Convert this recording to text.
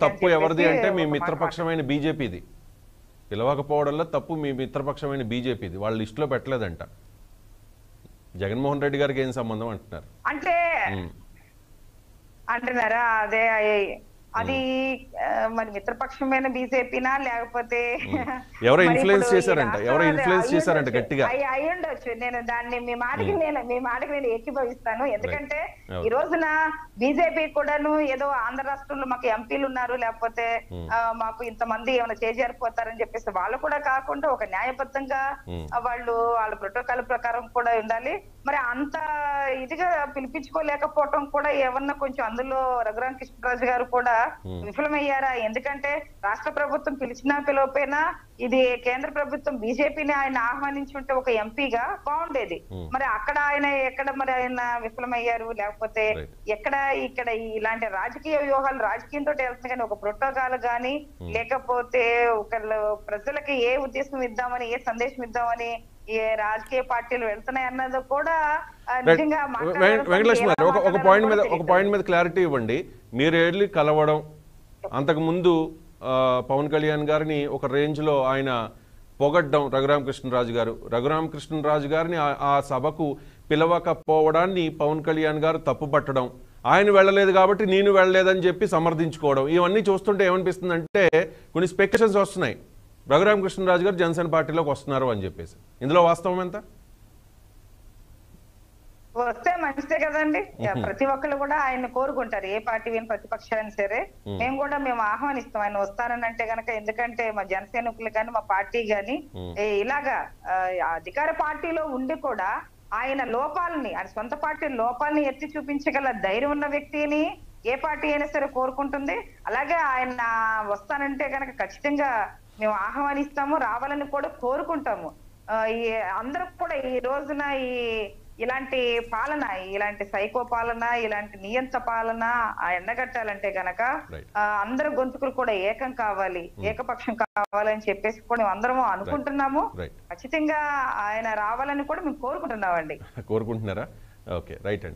తప్పు అని ఎవరిది చెప్పేసి అంటే మీ ఒక మాట మిత్రపక్షమైన బీజేపీది పిలవకపోవడంలో తప్పు మీ మిత్రపక్షమైన బీజేపీది వాళ్ళ లిస్టులో పెట్టలేదంట జగన్మోహన్ రెడ్డి గారికి ఏం సంబంధం అంటున్నారు అంటే ఉమ్. అంటున్నారా అదే అయ్యి- అది ఆ, మరి మిత్రపక్షమైన బీజేపీనా లేకపోతే ఎవరో మరి influence ఇప్పుడు ఈ చేశారంట. రాష్ట్రం ఎవరో అది influence అయ్యి చేశారంట ఉండొచ్చు. గట్టిగా. అయ్యి అయ్యి ఉండొచ్చు నేను దాన్ని మీ మాటకి నేను మీ మాటకి నేను ఏకీభవిస్తాను ఎందుకంటే అవును. ఈ రోజున బీజేపీ కూడాను ఏదో ఆంధ్ర రాష్ట్రంలో మాకు ఎంపీలు ఉన్నారు లేకపోతే ఆ, మాకు ఇంతమంది ఏమైనా చేజారిపోతారని చెప్పేసి వాళ్ళు కూడా కాకుండా ఒక న్యాయబద్ధంగా ఉమ్. ఆ, వాళ్ళు వాళ్ళ ప్రోటోకాల్ ప్రకారం కూడా ఉండాలి మరి అంత ఇదిగా పిలిపించుకోలేకపోవటం కూడా ఏమన్నా కొంచెం అందులో రఘురామ కృష్ణరాజు గారు కూడా విఫలమయ్యారా ఎందుకంటే రాష్ట్ర ప్రభుత్వం పిలిచినా పిలవపోయినా ఇది కేంద్ర ప్రభుత్వం బీజేపీని ఆయన ఆహ్వానించి ఉంటే ఒక ఎంపీగా బాగుండేది Hmm. మరి అక్కడ ఆయన ఎక్కడ మరి ఆయన విఫలమయ్యారు లేకపోతే Right. ఎక్కడ ఇక్కడ ఇలాంటి రాజకీయ వ్యూహాలు రాజకీయంతో వెళ్తుంది కానీ ఒక ప్రోటోకాల్ గానీ లేకపోతే ఒకళ్ళు ప్రజలకి ఏ ఉద్దేశం ఇద్దామని ఏ సందేశం ఇద్దామని ఏ రాజకీయ పార్టీలు వెళ్తున్నాయి అన్నది కూడా ఆ, నిజంగా వెం- మాట్లాడడం వెంకటలక్ష్మి గారు ఒక ఒక మాట్లాడాలో పాయింట్ మీద కూడా ఒక తెలియదు. పాయింట్ మీద క్లారిటీ ఇవ్వండి మీరు వెళ్ళి కలవడం అంతకుముందు ఆ, పవన్ కళ్యాణ్ గారిని ఒక రేంజ్లో ఆయన పొగడ్డం రఘురామకృష్ణరాజు గారు రఘురామకృష్ణరాజు గారిని ఆ- ఆ సభకు పిలవకపోవడాన్ని పవన్ కళ్యాణ్ గారు తప్పుపట్టడం ఆయన వెళ్ళలేదు కాబట్టి నేను వెళ్ళలేదని చెప్పి సమర్థించుకోవడం ఇవన్నీ చూస్తుంటే ఏమనిపిస్తుంది అంటే కొన్ని స్పెక్యులేషన్స్ వస్తున్నాయి రఘురామకృష్ణరాజు గారు జనసేన పార్టీలోకి వస్తున్నారు అని చెప్పేసి ఇందులో వాస్తవం ఎంత వస్తే మంచిదే కదండి ప్రతి ఒక్కళ్ళు కూడా ఆయన కోరుకుంటారు ఏ పార్టీ విని ప్రతిపక్షాన్ని సరే మేము కూడా మేము ఆహ్వానిస్తాం ఆయన వస్తారని అంటే గనక ఎందుకంటే మా జనసైనికులు కానీ మా పార్టీ గాని ఏ ఇలాగా ఆ, అధికార పార్టీలో ఉండి కూడా ఆయన లోపాలని ఆయన సొంత పార్టీ లోపాలని ఎత్తి చూపించగల ధైర్యం ఉన్న వ్యక్తిని ఏ పార్టీ అయినా సరే కోరుకుంటుంది అలాగే ఆయన వస్తానంటే గనక ఖచ్చితంగా మేము ఆహ్వానిస్తాము రావాలని కూడా కోరుకుంటాము ఆ, ఈ అందరూ కూడా ఈ రోజున ఈ ఇలాంటి పాలన ఇలాంటి సైకో పాలన ఇలాంటి నియంత పాలన ఆ ఎండగట్టాలంటే గనక Right. ఆ, అందరు గొంతుకులు కూడా ఏకం కావాలి ఏకపక్షం కావాలని చెప్పేసి కూడా మేము అందరం అనుకుంటున్నాము రైట్ ఖచ్చితంగా ఆయన రావాలని కూడా మేము కోరుకుంటున్నామండి కోరుకుంటున్నారా ఓకే రైట్ అండి